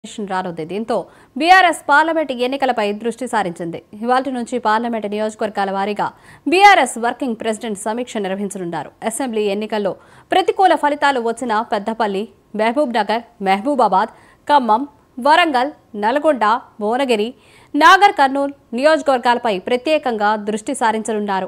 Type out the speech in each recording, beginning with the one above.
election రానుంది దీంతో BRS parliament ఎన్నికలపై దృష్టి సారించింది ఇవాటి నుంచి పార్లమెంట్ నియోజకవర్గాల వారీగా బీఆర్ఎస్ వర్కింగ్ ప్రెసిడెంట్ సమీక్ష నిర్వహించనున్నారు అసెంబ్లీ ఎన్నికల్లో ప్రతికూల ఫలితాలు వచ్చిన పెద్దపల్లి మహబూబ్ నగర్ మహబూబాబాద్ ఖమ్మం వరంగల్ నల్గొండ భువనగిరి నాగర్ కర్నూల్ నియోజకవర్గాలపై ప్రత్యేకంగా దృష్టి సారించనున్నారు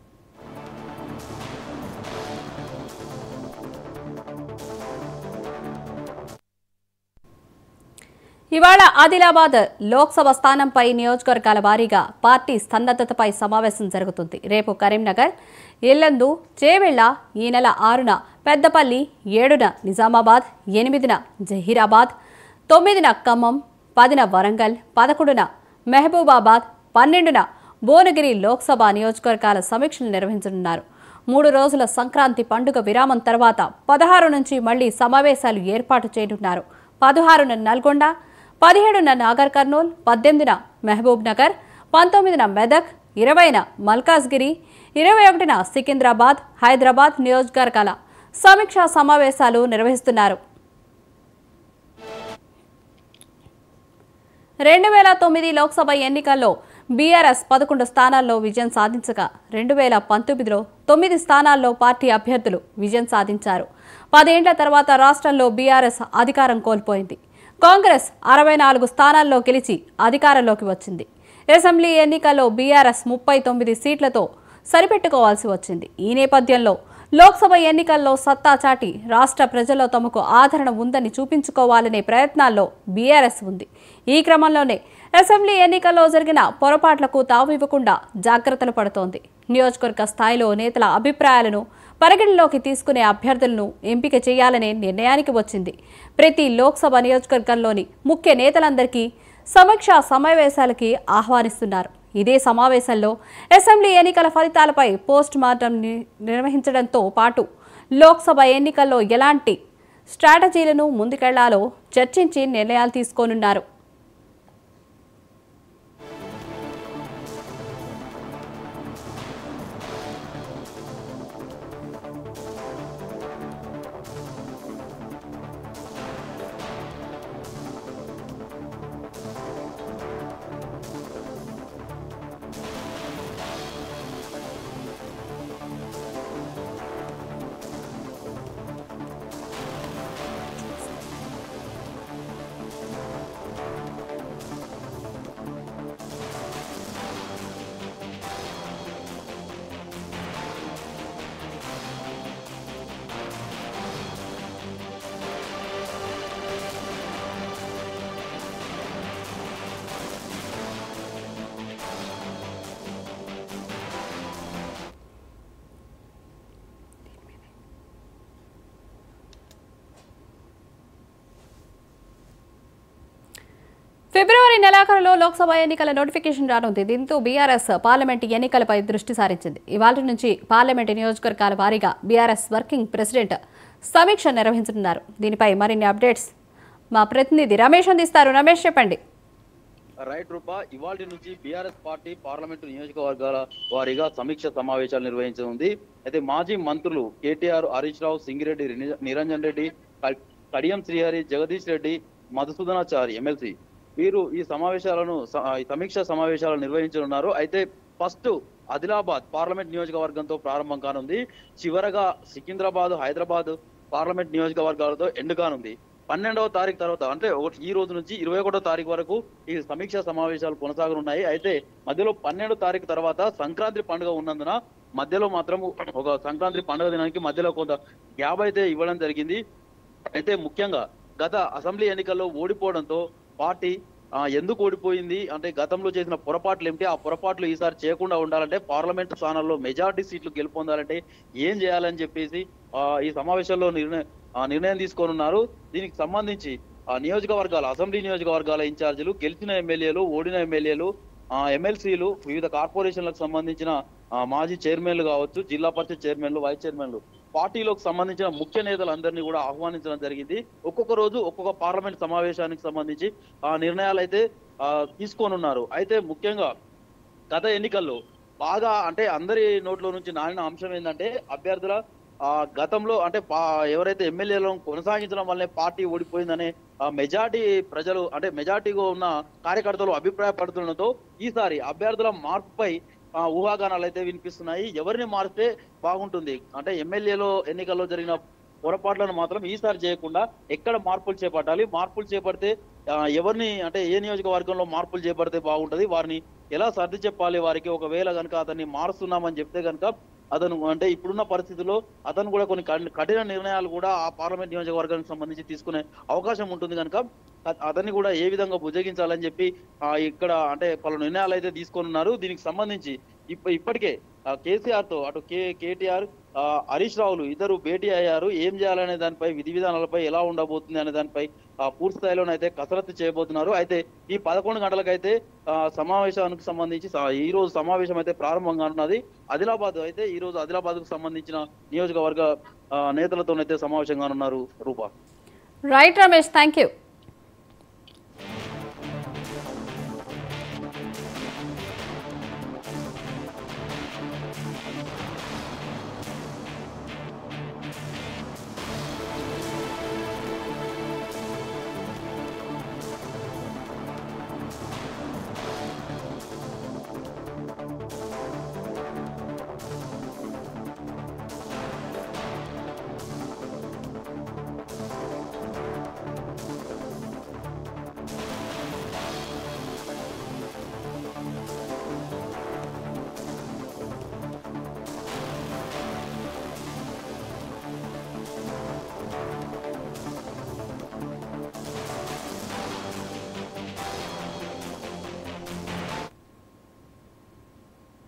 ఇవాళ ఆదిలాబాద్ లోక్సభ స్థానంపై నియోజకవర్గాల వారీగా పార్టీ సన్నద్ధతపై సమావేశం జరుగుతుంది రేపు కరీంనగర్ ఇల్లందు చేవెళ్ల ఈ నెల ఆరున పెద్దపల్లి ఏడున నిజామాబాద్ ఎనిమిదిన జహీరాబాద్ తొమ్మిదిన ఖమ్మం పదిన వరంగల్ పదకొండున మహబూబాబాద్ పన్నెండున భువనగిరి లోక్సభ నియోజకవర్గాల సమీక్షలు నిర్వహించనున్నారు మూడు రోజుల సంక్రాంతి పండుగ విరామం తర్వాత పదహారు నుంచి మళ్లీ సమావేశాలు ఏర్పాటు చేయనున్నారు పదహారున నల్గొండ పదిహేడున నాగర్ కర్నూల్ పద్దెనిమిదిన మహబూబ్ నగర్ పంతొమ్మిదిన మెదక్ ఇరవైన మల్కాజ్గిరి ఇరవై ఒకటిన సికింద్రాబాద్ హైదరాబాద్ నియోజకవర్గాల సమీక్షా సమావేశాలు నిర్వహిస్తున్నారు రెండు వేల తొమ్మిది లోక్సభ ఎన్నికల్లో బీఆర్ఎస్ పదకొండు స్థానాల్లో విజయం సాధించగా రెండు వేల పంతొమ్మిదిలో తొమ్మిది స్థానాల్లో పార్టీ అభ్యర్థులు విజయం సాధించారు పదేండ్ల తర్వాత రాష్ట్రంలో బీఆర్ఎస్ అధికారం కోల్పోయింది కాంగ్రెస్ అరవై నాలుగు స్థానాల్లో గెలిచి అధికారంలోకి వచ్చింది అసెంబ్లీ ఎన్నికల్లో బీఆర్ఎస్ ముప్పై తొమ్మిది సీట్లతో సరిపెట్టుకోవాల్సి వచ్చింది ఈ నేపథ్యంలో లోక్సభ ఎన్నికల్లో సత్తా చాటి రాష్ట్ర ప్రజల్లో తమకు ఆదరణ ఉందని చూపించుకోవాలనే ప్రయత్నాల్లో బీఆర్ఎస్ ఉంది ఈ క్రమంలోనే అసెంబ్లీ ఎన్నికల్లో జరిగిన పొరపాట్లకు తావు ఇవ్వకుండా జాగ్రత్తలు పడుతోంది నియోజకవర్గ స్థాయిలో నేతల అభిప్రాయాలను పరిగణలోకి తీసుకునే అభ్యర్థులను ఎంపిక చేయాలనే నిర్ణయానికి వచ్చింది ప్రతి లోక్సభ నియోజకవర్గంలోని ముఖ్య నేతలందరికీ సమీక్షా సమావేశాలకి ఆహ్వానిస్తున్నారు ఇదే సమావేశంలో అసెంబ్లీ ఎన్నికల ఫలితాలపై పోస్ట్ మార్టం ని- నిర్వహించడంతో పాటు లోక్సభ ఎన్నికల్లో ఎలాంటి స్ట్రాటజీలను ముందుకెళ్లాలో చర్చించి నిర్ణయాలు తీసుకోనున్నారు ఫిబ్రవరి నెలాఖరులో లోక్సభ ఎన్నికల నోటిఫికేషన్ రానుంది దీంతో బీఆర్ఎస్ పార్లమెంట్ ఎన్నికలపై దృష్టి సారించింది ఇవాళ నుంచి పార్లమెంట్ నియోజకవర్గాల వారీగా బీఆర్ఎస్ వర్కింగ్ ప్రెసిడెంట్ సమీక్ష నిర్వహించనున్నారు దీనిపై మరిన్ని అప్డేట్స్ మా ప్రతినిధి రమేష్ అందిస్తారు రమేష్ చెప్పండి రైట్ రూపా ఇవాళ నుంచి బీఆర్ఎస్ పార్టీ పార్లమెంటు నియోజకవర్గాల వారీగా సమీక్ష సమావేశాలు నిర్వహించనుంది అయితే మాజీ మంత్రులు కేటీఆర్ హరీష్ రావు సింగిరెడ్డి రిని- నిరంజన్ రెడ్డి క- కడియం శ్రీహరి జగదీష్ రెడ్డి మధుసూదనాచారి ఎమ్మెల్సీ వీరు ఈ సమావేశాలను స- ఈ సమీక్ష సమావేశాలు నిర్వహించనున్నారు అయితే ఫస్ట్ ఆదిలాబాద్ పార్లమెంట్ నియోజకవర్గంతో ప్రారంభం కానుంది చివరగా సికింద్రాబాద్ హైదరాబాద్ పార్లమెంట్ నియోజకవర్గాలతో ఎండ్ కానుంది పన్నెండవ తారీఖు తర్వాత అంటే ఒకటి ఈ రోజు నుంచి ఇరవై ఒకటో తారీఖు వరకు ఈ సమీక్షా సమావేశాలు కొనసాగనున్నాయి అయితే మధ్యలో పన్నెండో తారీఖు తర్వాత సంక్రాంతి పండుగ ఉన్నందున మధ్యలో మాత్రం ఒక సంక్రాంతి పండుగ దినానికి మధ్యలో కొంత గ్యాప్ అయితే ఇవ్వడం జరిగింది అయితే ముఖ్యంగా గత అసెంబ్లీ ఎన్నికల్లో ఓడిపోవడంతో పార్టీ ఆ, ఎందుకు ఓడిపోయింది అంటే గతంలో చేసిన పొరపాట్లు ఏమిటి ఆ పొరపాట్లు ఈసారి చేయకుండా ఉండాలంటే పార్లమెంట్ స్థానాల్లో మెజారిటీ సీట్లు గెలుపొందాలంటే ఏం చేయాలని చెప్పేసి ఆ, ఈ సమావేశంలో నిర్ణయం ఆ, నిర్ణయం తీసుకోనున్నారు దీనికి సంబంధించి ఆ నియోజకవర్గాల అసెంబ్లీ నియోజకవర్గాల ఇన్ఛార్జీలు గెలిచిన ఎమ్మెల్యేలు ఓడిన ఎమ్మెల్యేలు ఎమ్మెల్సీలు వివిధ కార్పొరేషన్లకు సంబంధించిన ఆ, మాజీ చైర్మన్లు కావచ్చు జిల్లా పరిషత్ చైర్మన్లు వైస్ చైర్మన్లు పార్టీలకు సంబంధించిన ముఖ్య నేతలందరినీ కూడా ఆహ్వానించడం జరిగింది ఒక్కొక్క రోజు ఒక్కొక్క పార్లమెంట్ సమావేశానికి సంబంధించి ఆ నిర్ణయాలు అయితే ఆ, తీసుకోనున్నారు అయితే ముఖ్యంగా గత ఎన్నికల్లో బాగా అంటే అందరి నోట్లో నుంచి నానిన అంశం ఏంటంటే అభ్యర్థుల ఆ, గతంలో అంటే పా- ఎవరైతే ఎమ్మెల్యేలను కొనసాగించడం వల్లే పార్టీ ఓడిపోయిందనే ఆ, ఆ మెజార్టీ ప్రజలు అంటే మెజార్టీగా ఉన్న కార్యకర్తలు అభిప్రాయపడుతుండటంతో ఈసారి అభ్యర్థుల మార్పుపై ఆ, ఊహాగానాలు అయితే వినిపిస్తున్నాయి ఎవరిని మారిస్తే బాగుంటుంది అంటే ఎమ్మెల్యేలో ఎన్నికల్లో జరిగిన పొరపాట్లను మాత్రం ఈసారి చేయకుండా ఎక్కడ మార్పులు చేపట్టాలి మార్పులు చేపడితే ఆ, ఎవరిని అంటే ఏ నియోజకవర్గంలో మార్పులు చేపడితే బాగుంటది వారిని ఎలా సర్ది చెప్పాలి వారికి ఒకవేళ కనుక అతన్ని మారుస్తున్నామని చెప్తే కనుక అతను అంటే ఇప్పుడున్న పరిస్థితుల్లో అతను కూడా కొన్ని కఠి- కఠిన నిర్ణయాలు కూడా ఆ పార్లమెంట్ నియోజకవర్గానికి సంబంధించి తీసుకునే అవకాశం ఉంటుంది కనుక అ- అతన్ని కూడా ఏ విధంగా బుజ్జగించాలని చెప్పి ఆ, ఇక్కడ అంటే పలు నిర్ణయాలు అయితే తీసుకొని ఉన్నారు దీనికి సంబంధించి ఇప్ప- ఇప్పటికే ఆ, కేసీఆర్ తో అటు కే కేటీఆర్ ఆ, హరీష్ రావులు ఇద్దరు భేటీ అయ్యారు ఏం చేయాలనే దానిపై విధి విధానాలపై ఎలా ఉండబోతుంది అనే దానిపై ఆ, పూర్తి స్థాయిలోనైతే కసరత్తు చేయబోతున్నారు అయితే ఈ పదకొండు గంటలకైతే ఆ, సమావేశానికి సంబంధించి స- ఈ రోజు సమావేశం అయితే ప్రారంభం కానున్నది ఆదిలాబాద్ అయితే ఈ రోజు ఆదిలాబాద్ కు సంబంధించిన నియోజకవర్గ ఆ, నేతలతోనైతే సమావేశం కానున్నారు Rupa right Ramesh thank you